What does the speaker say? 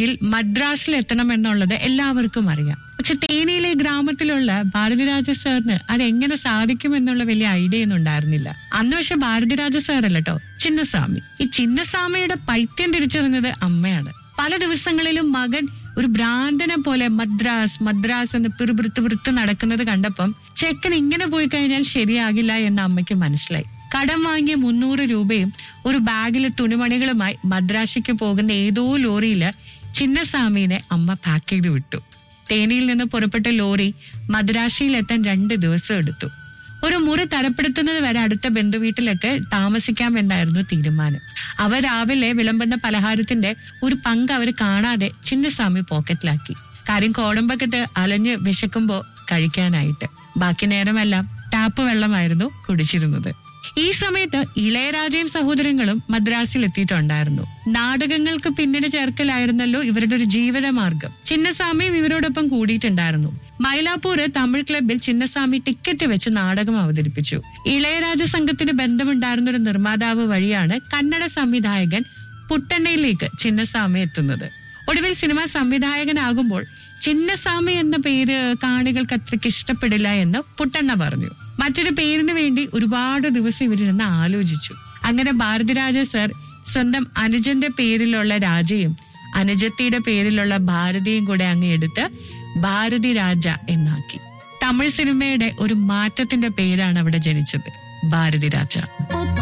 എത്തണമെങ്കിൽ മദ്രാസിൽ എത്തണം എന്നുള്ളത് എല്ലാവർക്കും അറിയാം പക്ഷെ തേനിയിലെ ഗ്രാമത്തിലുള്ള ഭാരതിരാജ സാറിന് അതെങ്ങനെ സാധിക്കുമെന്നുള്ള വലിയ ഐഡിയ ഒന്നും ഉണ്ടായിരുന്നില്ല അന്ന് പക്ഷെ ഭാരതിരാജ സാറല്ല കേട്ടോ ചിന്നസ്വാമി ഈ ചിന്നസ്വാമിയുടെ പൈത്യം തിരിച്ചറിഞ്ഞത് അമ്മയാണ് പല ദിവസങ്ങളിലും മകൻ ഒരു ഭ്രാന്തനെ പോലെ മദ്രാസ് മദ്രാസ് എന്ന് പിറുപിറുത്ത് പിറുത്ത് നടക്കുന്നത് കണ്ടപ്പം ചെക്കൻ ഇങ്ങനെ പോയി കഴിഞ്ഞാൽ ശരിയാകില്ല എന്ന് അമ്മയ്ക്ക് മനസ്സിലായി കടം വാങ്ങിയ മുന്നൂറ് രൂപയും ഒരു ബാഗിലെ തുണിമണികളുമായി മദ്രാശിക്ക് പോകുന്ന ഏതോ ലോറിയില് ചിന്നസ്വാമീനെ അമ്മ പാക്ക് ചെയ്ത് വിട്ടു തേനിയിൽ നിന്ന് പുറപ്പെട്ട ലോറി മദ്രാശിയിലെത്താൻ രണ്ട് ദിവസം എടുത്തു ഒരു മുറി തരപ്പെടുത്തുന്നത് വരെ അടുത്ത ബന്ധുവീട്ടിലൊക്കെ താമസിക്കാമെന്നായിരുന്നു തീരുമാനം അവർ രാവിലെ വിളമ്പുന്ന പലഹാരത്തിന്റെ ഒരു പങ്ക് അവർ കാണാതെ ചിന്നസ്വാമി പോക്കറ്റിലാക്കി കാര്യം കോടമ്പക്കത്ത് അലഞ്ഞ് വിശക്കുമ്പോ കഴിക്കാനായിട്ട് ബാക്കി നേരമെല്ലാം ടാപ്പ് വെള്ളമായിരുന്നു കുടിച്ചിരുന്നത് ഈ സമയത്ത് ഇളയരാജയും സഹോദരങ്ങളും മദ്രാസിൽ എത്തിയിട്ടുണ്ടായിരുന്നു നാടകങ്ങൾക്ക് പിന്നീട് ചേർക്കലായിരുന്നല്ലോ ഇവരുടെ ഒരു ജീവിതമാർഗം ചിന്നസ്വാമിയും ഇവരോടൊപ്പം കൂടിയിട്ടുണ്ടായിരുന്നു മൈലാപ്പൂര് തമിഴ് ക്ലബിൽ ചിന്നസ്വാമി ടിക്കറ്റ് വെച്ച് നാടകം അവതരിപ്പിച്ചു ഇളയരാജ സംഘത്തിന് ബന്ധമുണ്ടായിരുന്ന ഒരു നിർമ്മാതാവ് വഴിയാണ് കന്നഡ സംവിധായകൻ പുട്ടണ്ണയിലേക്ക് ചിന്നസ്വാമി എത്തുന്നത് ഒടുവിൽ സിനിമ സംവിധായകനാകുമ്പോൾ ചിന്നസ്വാമി എന്ന പേര് കാണികൾക്ക് അത്രയ്ക്ക് ഇഷ്ടപ്പെടില്ല എന്ന് പുട്ടണ്ണ പറഞ്ഞു മറ്റൊരു പേരിന് വേണ്ടി ഒരുപാട് ദിവസം ഇവരിരുന്ന് ആലോചിച്ചു അങ്ങനെ ഭാരതിരാജ സർ സ്വന്തം അനുജന്റെ പേരിലുള്ള രാജയും അനുജത്തിയുടെ പേരിലുള്ള ഭാരതിയും കൂടെ അങ്ങ് എടുത്ത് ഭാരതി രാജ എന്നാക്കി തമിഴ് സിനിമയുടെ ഒരു മാറ്റത്തിന്റെ പേരാണ് അവിടെ ജനിച്ചത് ഭാരതി രാജ ഒത്ത